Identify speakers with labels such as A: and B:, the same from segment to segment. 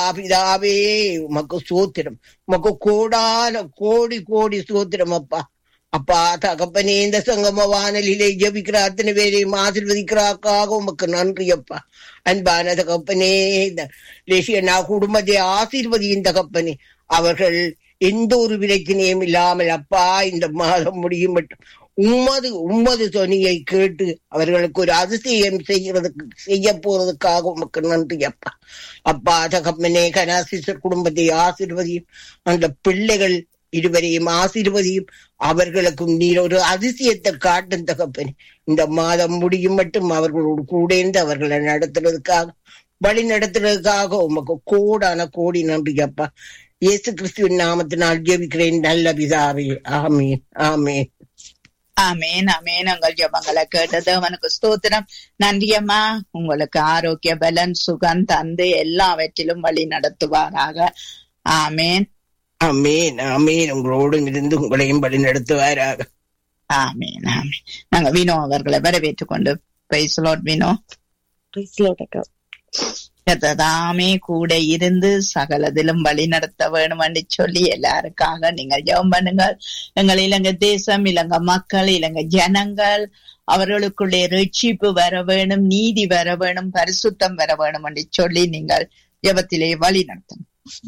A: பிதாவே உமக்கு சூத்திரம் உமக்கு கோடான கோடி கோடி சூத்திரம் அப்பா அப்பா தகப்பனே இந்த சங்கம வானலிலே ஜபிக்கிற அத்தனை பேரையும் ஆசிர்வதிக்கிறாக்காக உமக்கு நன்றி அப்பா அன்பான தகப்பனே இந்த லேசியண்ணா குடும்பத்தை ஆசீர்வதியின் தகப்பனே அவர்கள் எந்த ஒரு பிரச்சனையும் இல்லாமல் அப்பா இந்த மாதம் முடியும் மட்டும் உம்மது உம்மது துணியை கேட்டு அவர்களுக்கு ஒரு அதிசயம் செய்யறதுக்கு செய்ய போறதுக்காக உமக்கு நன்றி அப்பா அப்பா தகப்பனே கனாசிசர் குடும்பத்தை ஆசிர்வதியும் அந்த பிள்ளைகள் இருவரையும் ஆசீர்வதியும் அவர்களுக்கும் நீர் ஒரு அதிசயத்தை காட்டும் தகப்பனே இந்த மாதம் முடியும் மட்டும் அவர்களோடு கூட இருந்து அவர்களை நடத்துறதுக்காக வழி நடத்துறதுக்காக உமக்கு கோடான கோடி நன்றி அப்பா இயேசு கிறிஸ்துவின் நாமத்தினால் ஜெபிக்கிறேன் நல்ல பிதாவே ஆமீன் ஆமீன்
B: ஆமேன் ஆமேன் உங்கள் ஜபங்களை கேட்டது அவனுக்கு ஸ்தோத்திரம் நன்றியம்மா உங்களுக்கு ஆரோக்கிய பலன் சுகம் தந்து எல்லாவற்றிலும் வழி நடத்துவாராக ஆமேன்
A: ஆமீன் ஆமீன் உங்களோடும் இருந்து உங்களையும் வழி நடத்துவாராக
B: ஆமேன் ஆமேன் நாங்க வினோ அவர்களை வரவேற்றுக் கொண்டு பேசலோட் வினோ கத்ததாமே கூட இருந்து சகலதிலும் வழி நடத்த வேணும் என்று சொல்லி எல்லாருக்காக நீங்கள் ஜெபம் பண்ணுங்கள் எங்கள் இலங்கை தேசம் இலங்கை மக்கள் இலங்கை ஜனங்கள் அவர்களுக்குள்ளே ரட்சிப்பு வர வேணும் நீதி வர வேணும் பரிசுத்தம் வர வேணும் என்று சொல்லி நீங்கள் ஜெபத்திலே வழி நடத்தணும்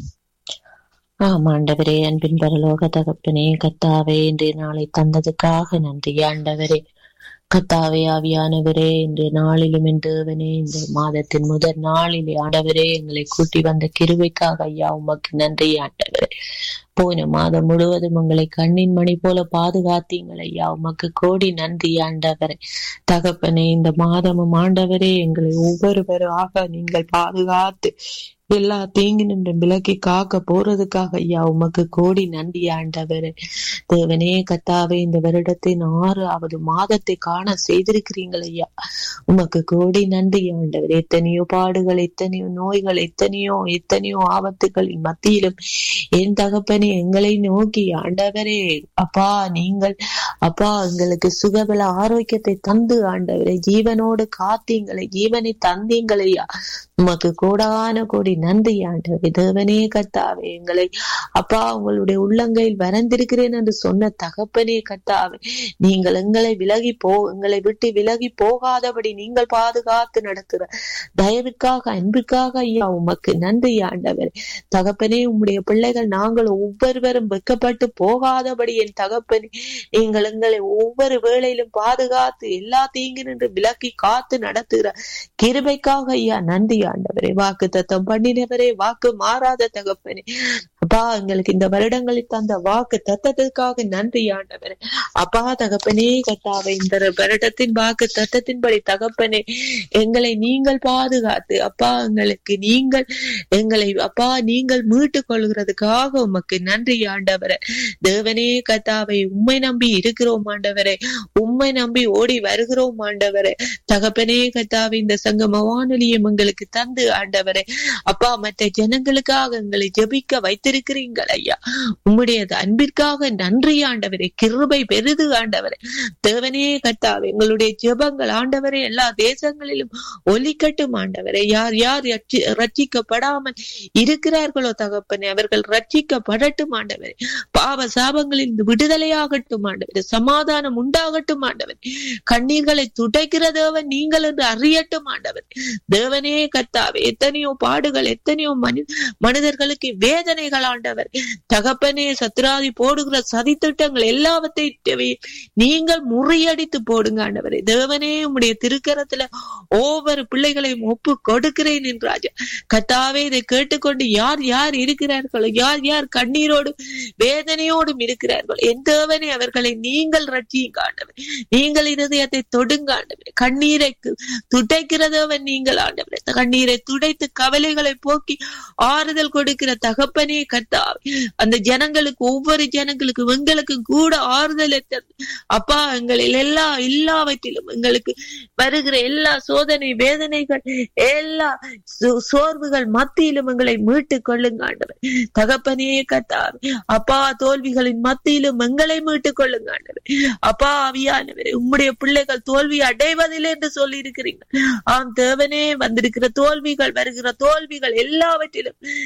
C: ஆம் ஆண்டவரே அன்பின் பரலோக தகப்பனே கத்தாவே இன்றைய நாளை தந்ததுக்காக நன்றி ஆண்டவரே கத்தாவே ஆவியானவரே இன்றைய நாளிலும் என் தேவனே இந்த மாதத்தின் முதல் நாளிலே ஆண்டவரே எங்களை கூட்டி வந்த கிருவைக்காக ஐயா உமக்கு நன்றி ஆண்டவரே போன மாதம் முழுவதும் உங்களை கண்ணின் மணி போல பாதுகாத்தீங்கள் ஐயா உமக்கு கோடி நன்றி ஆண்டவரே தகப்பனே இந்த மாதமும் ஆண்டவரே எங்களை ஒவ்வொருவராக நீங்கள் பாதுகாத்து எல்லா தீங்கு நின்று விலக்கி காக்க போறதுக்காக ஐயா உமக்கு கோடி நன்றி ஆண்டவரே தேவனே கத்தாவே இந்த வருடத்தின் ஆறாவது மாதத்தை காண செய்திருக்கிறீங்கள் ஐயா உமக்கு கோடி நன்றி ஆண்டவர் எத்தனையோ பாடுகள் எத்தனையோ நோய்கள் எத்தனையோ எத்தனையோ ஆபத்துகளின் மத்தியிலும் என் தகப்பனே எங்களை நோக்கி ஆண்டவரே அப்பா நீங்கள் அப்பா எங்களுக்கு சுகபல ஆரோக்கியத்தை தந்து ஆண்டவரே ஜீவனோடு காத்தீங்களை ஜீவனை தந்தீங்களையா உமக்கு கோடான கோடி நன்றி ஆண்டவரே தேவனே கத்தாவே எங்களை அப்பா உங்களுடைய உள்ளங்கையில் வரைந்திருக்கிறேன் என்று சொன்ன தகப்பனே கத்தாவே நீங்கள் எங்களை விலகி போ எங்களை விட்டு விலகி போகாதபடி நீங்கள் பாதுகாத்து நடத்துற தயவுக்காக அன்பிற்காக ஐயா உமக்கு நன்றி ஆண்டவர் தகப்பனே உம்முடைய பிள்ளைகள் நாங்கள் ஒவ்வொருவரும் வெக்கப்பட்டு போகாதபடி என் தகப்பனே நீங்கள் எங்களை ஒவ்வொரு வேளையிலும் பாதுகாத்து எல்லா தீங்கு நின்று விலக்கி காத்து நடத்துகிற கிருபைக்காக ஐயா நன்றி ஆண்டவரே வாக்கு தத்தம் பண்ணினவரே வாக்கு மாறாத தகப்பனே அப்பா எங்களுக்கு இந்த வருடங்களில் தந்த வாக்கு தத்தத்திற்காக நன்றி ஆண்டவரே அப்பா தகப்பனே கத்தாவை இந்த வருடத்தின் வாக்கு தத்தத்தின்படி தகப்பனே எங்களை நீங்கள் பாதுகாத்து அப்பா எங்களுக்கு நீங்கள் எங்களை அப்பா நீங்கள் மீட்டுக் கொள்கிறதுக்காக உமக்கு நன்றி ஆண்டவரே தேவனே கத்தாவை உண்மை நம்பி இருக்கிறோம் ஆண்டவரே உண்மை நம்பி ஓடி வருகிறோம் ஆண்டவரே தகப்பனே கத்தாவை இந்த சங்கம வானொலியும் எங்களுக்கு தந்து ஆண்டவரே அப்பா மற்ற ஜனங்களுக்காக எங்களை ஜெபிக்க வைத்திருக்கிறீங்கள் ஐயா உம்முடைய அன்பிற்காக நன்றி ஆண்டவரே கிருபை பெரிது ஆண்டவரே தேவனே கத்தாவே எங்களுடைய ஜெபங்கள் ஆண்டவரே எல்லா தேசங்களிலும் ஒலிக்கட்டும் ஆண்டவரே யார் யார் ரட்சிக்கப்படாமல் இருக்கிறார்களோ தகப்பனே அவர்கள் ரட்சிக்கப்படட்டும் ஆண்டவரே பாவ சாபங்களில் விடுதலையாகட்டும் ஆண்டவரே சமாதானம் உண்டாகட்டும் ஆண்டவர் கண்ணீர்களை துடைக்கிறதவன் நீங்கள் என்று அறியட்டும் ஆண்டவர் தேவனே கத்தாவே எத்தனையோ பாடுகள் எத்தனையோ மனி மனிதர்களுக்கு வேதனைகள் ஆண்டவர் தகப்பனே சத்ராதி போடுகிற சதித்திட்டங்கள் எல்லாவற்றையும் நீங்கள் முறியடித்து போடுங்க ஆண்டவரே தேவனே உம்முடைய திருக்கரத்துல ஒவ்வொரு பிள்ளைகளையும் ஒப்பு கொடுக்கிறேன் என்றாஜா கத்தாவே இதை கேட்டுக்கொண்டு யார் யார் இருக்கிறார்களோ யார் யார் கண்ணீரோடும் வேதனையோடும் இருக்கிறார்கள் என் தேவனே அவர்களை நீங்கள் ரட்சியுங்க ஆண்டவர் நீங்கள் இருதயத்தை தொடுங்க ஆண்டவர் கண்ணீரை துடைக்கிறதவன் நீங்கள் ஆண்டவர் கண்ணீரை துடைத்து கவலைகளை போக்கி ஆறுதல் கொடுக்கிற தகப்பனே கத்தாவே அந்த ஜனங்களுக்கு ஒவ்வொரு ஜனங்களுக்கு எங்களுக்கு கூட ஆறுதல் அப்பா எங்களில் எல்லா எல்லாவற்றிலும் எங்களுக்கு வருகிற எல்லா சோதனை வேதனைகள் எல்லா சோர்வுகள் மத்தியிலும் எங்களை மீட்டுக் கொள்ளுங்க ஆண்டவர் தகப்பனே கத்தாவே அப்பா தோல்விகளின் மத்தியிலும் எங்களை மீட்டுக் கொள்ளுங்க ஆண்டவர் அப்பா அவியானவரே உம்முடைய பிள்ளைகள் தோல்வி அடைவதில்லை என்று சொல்லி இருக்கிறீங்க ஆம் தேவனே வந்திருக்கிற தோல்விகள் வருகிற தோல்விகள் எல்லாவற்றிலும்